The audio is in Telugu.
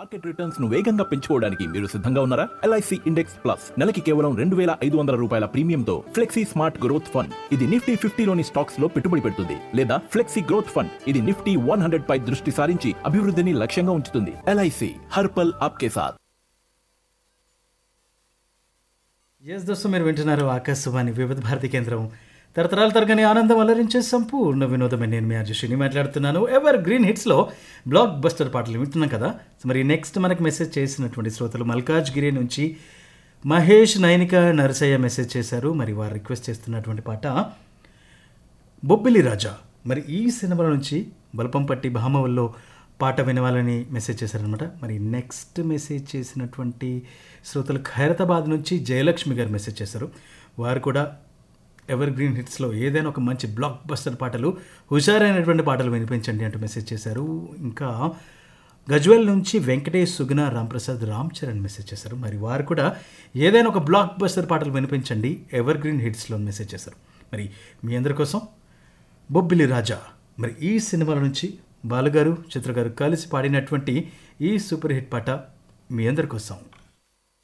మార్కెట్ రిటర్న్స్ ను వేగంగా పెంచుకోవడానికి మీరు సిద్ధంగా ఉన్నారా ఎల్ఐసి ఇండెక్స్ ప్లస్ నెలకి కేవలం రెండు వేల ఐదు వందల రూపాయల ప్రీమియంతో ఫ్లెక్సీ స్మార్ట్ గ్రోత్ ఫండ్ ఇది నిఫ్టీ ఫిఫ్టీలోని స్టాక్స్ లో పెట్టుబడి పెడుతుంది లేదా ఫ్లెక్సీ గ్రోత్ ఫండ్ ఇది నిఫ్టీ వన్ హండ్రెడ్ పై దృష్టి సారించి అభివృద్ధిని లక్ష్యంగా ఉంచుతుంది ఎల్ఐసి హర్పల్ ఆప్కే సాథ్ ఎస్ దోస్తు మీరు వింటున్నారు ఆకాశవాణి వివిధ భారతి కేంద్రం తరతరాల తరగని ఆనందం అలరించే సంపూర్ణ వినోదమే నేను మీ అర్జుషిని మాట్లాడుతున్నాను ఎవర్ గ్రీన్ హిట్స్లో బ్లాక్ బస్టర్ పాటలు వింటున్నాం కదా సో మరి నెక్స్ట్ మనకు మెసేజ్ చేసినటువంటి శ్రోతలు మల్కాజ్గిరి నుంచి మహేష్ నైనిక నరసయ్య మెసేజ్ చేశారు మరి వారు రిక్వెస్ట్ చేస్తున్నటువంటి పాట బొబ్బిలి రాజా మరి ఈ సినిమాల నుంచి బల్పంపట్టి భామవల్లో పాట వినవాలని మెసేజ్ చేశారనమాట మరి నెక్స్ట్ మెసేజ్ చేసినటువంటి శ్రోతలు ఖైరతాబాద్ నుంచి జయలక్ష్మి గారు మెసేజ్ చేశారు వారు కూడా ఎవర్ గ్రీన్ హిట్స్లో ఏదైనా ఒక మంచి బ్లాక్ బస్టర్ పాటలు హుషారైనటువంటి పాటలు వినిపించండి అంటూ మెసేజ్ చేశారు ఇంకా గజ్వెల్ నుంచి వెంకటేష్ సుగుణ రాంప్రసాద్ రామ్ చరణ్ మెసేజ్ చేశారు మరి వారు కూడా ఏదైనా ఒక బ్లాక్ బస్టర్ పాటలు వినిపించండి ఎవర్ గ్రీన్ హిట్స్లో మెసేజ్ చేశారు మరి మీ అందరి కోసం బొబ్బిలి రాజా మరి ఈ సినిమాల నుంచి బాలుగారు చిత్ర గారు కలిసి పాడినటువంటి ఈ సూపర్ హిట్ పాట మీ అందరి కోసం